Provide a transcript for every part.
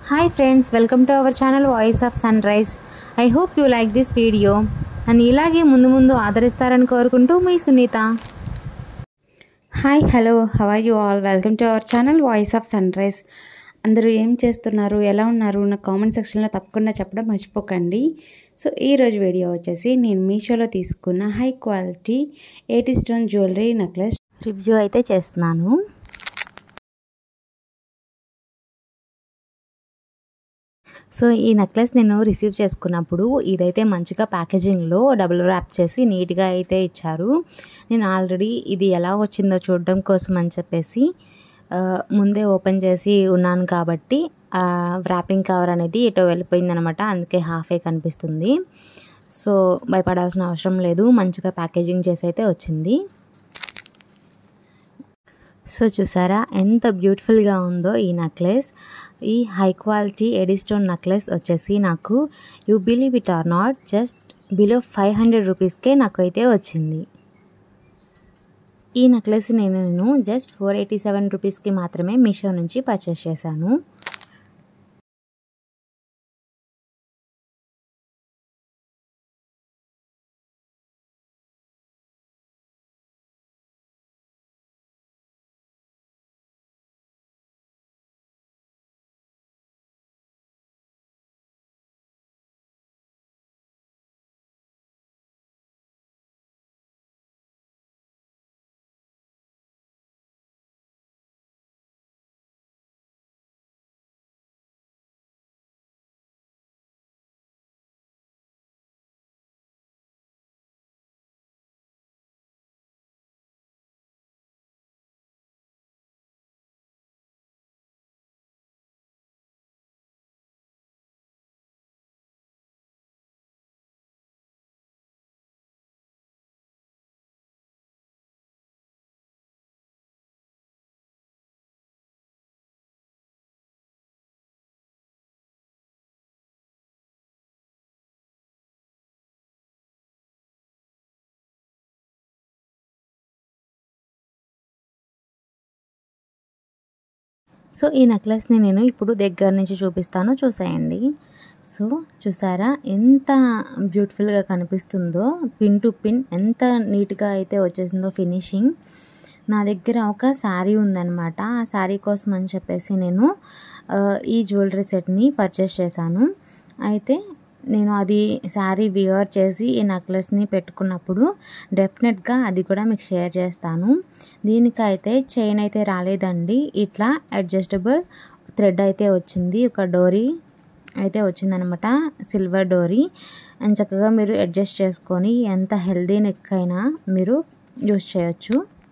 Hi friends welcome to our channel voice of sunrise I hope you like this video నన్ను ఇలాగే ముందు ముందు ఆదరిస్తారని కోరుకుంటూ మీ Sunitha hi hello how are you all welcome to our channel voice of sunrise అందరూ ఏం చేస్తున్నారు ఎలా ఉన్నారు నా కామెంట్ సెక్షన్లో తప్పకుండా చెప్పడం మర్చిపోకండి సో ఈరోజు వీడియో వచ్చేసి నేను మీషోలో తీసుకున్న high quality A D stone jewellery necklace review అయితే చేస్తున్నాను సో ఈ నెక్లెస్ నేను రిసీవ్ చేసుకున్నప్పుడు ఇదైతే మంచిగా ప్యాకేజింగ్లో డబుల్ ర్యాప్ చేసి నీట్గా అయితే ఇచ్చారు నేను ఆల్రెడీ ఇది ఎలా వచ్చిందో చూడడం కోసం అని చెప్పేసి ముందే ఓపెన్ చేసి ఉన్నాను కాబట్టి ర్యాపింగ్ కవర్ అనేది ఎటో వెళ్ళిపోయిందనమాట అందుకే హాఫే కనిపిస్తుంది సో భయపడాల్సిన అవసరం లేదు మంచిగా ప్యాకేజింగ్ చేసి అయితే వచ్చింది సో చూసారా ఎంత బ్యూటిఫుల్గా ఉందో ఈ నెక్లెస్ ఈ హై క్వాలిటీ ఎడిస్టోన్ నెక్లెస్ వచ్చేసి నాకు you believe it or not just below five hundred రూపీస్కే నాకు అయితే వచ్చింది ఈ నెక్లెస్ నేను నేను జస్ట్ ఫోర్ ఎయిటీ సెవెన్ రూపీస్కి మాత్రమే మీషో నుంచి పర్చేస్ చేశాను సో ఈ నెక్లెస్ని నేను ఇప్పుడు దగ్గర నుంచి చూపిస్తాను చూసేయండి సో చూసారా ఎంత బ్యూటిఫుల్గా కనిపిస్తుందో పిన్ టు పిన్ ఎంత నీట్గా అయితే వచ్చేసిందో ఫినిషింగ్ నా దగ్గర ఒక శారీ ఉందన్నమాట ఆ శారీ కోసం అని చెప్పేసి నేను ఈ జ్యువెలరీ సెట్ని పర్చేస్ చేశాను అయితే నేను అది శారీ వియర్ చేసి ఈ నెక్లెస్ని పెట్టుకున్నప్పుడు డెఫినెట్గా అది కూడా మీకు షేర్ చేస్తాను దీనికైతే చైన్ అయితే రాలేదండి ఇట్లా అడ్జస్టబుల్ థ్రెడ్ అయితే వచ్చింది ఒక డోరీ అయితే వచ్చిందనమాట సిల్వర్ డోరీ అండ్ చక్కగా మీరు అడ్జస్ట్ చేసుకొని ఎంత హెల్దీ నెక్ అయినా మీరు యూస్ చేయొచ్చు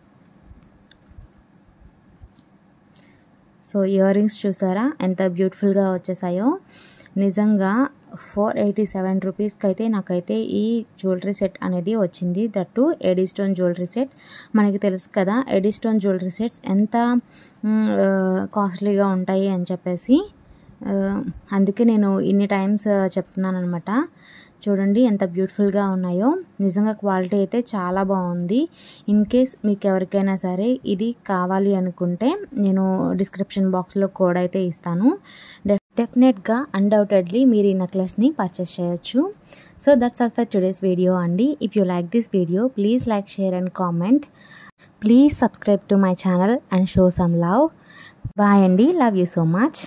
సో ఇయర్ రింగ్స్ చూసారా ఎంత బ్యూటిఫుల్గా వచ్చేసాయో నిజంగా ఫోర్ ఎయిటీ సెవెన్ రూపీస్కి అయితే నాకైతే ఈ జ్యువెలరీ సెట్ అనేది వచ్చింది దట్టు ఎడిస్టోన్ జ్యువెలరీ సెట్ మనకి తెలుసు కదా ఎడిస్టోన్ జ్యువెలరీ సెట్స్ ఎంత కాస్ట్లీగా ఉంటాయి అని చెప్పేసి అందుకే నేను ఇన్ని టైమ్స్ చెప్తున్నాను అనమాట చూడండి ఎంత బ్యూటిఫుల్గా ఉన్నాయో నిజంగా క్వాలిటీ అయితే చాలా బాగుంది ఇన్ కేస్ మీకు ఎవరికైనా సరే ఇది కావాలి అనుకుంటే నేను డిస్క్రిప్షన్ బాక్స్లో కోడ్ అయితే ఇస్తాను డెఫినెట్గా అన్డౌటెడ్లీ మీరు ఈ నెక్లెస్ని పర్చేస్ చేయొచ్చు so that's all for today's video అండి if you like this video please like share and comment please subscribe to my channel and show some love bye అండి love you so much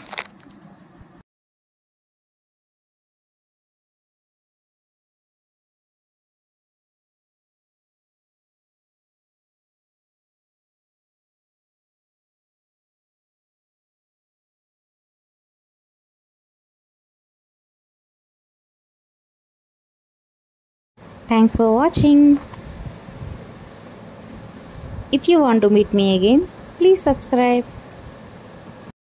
Thanks for watching. If you want to meet me again, please subscribe.